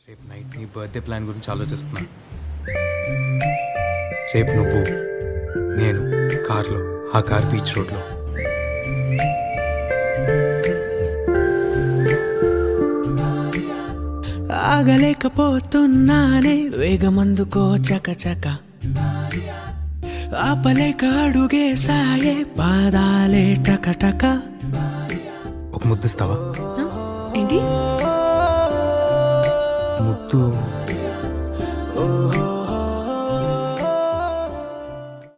రేపు నైట్ నీ birthday plan గురించి ఆలోచిస్తున్నా రేపు నువ్వు నేను కార్లో ఆ కార్ బీచ్ రోడ్లో ఆగలేకపోతున్నానే వేగమందుకో చక చక ఆపలేక అడుగే సాయే పాదాలే టక టక ఒక ముద్దిస్తావా ఆ? ఏంటి ముద్దు ఓహో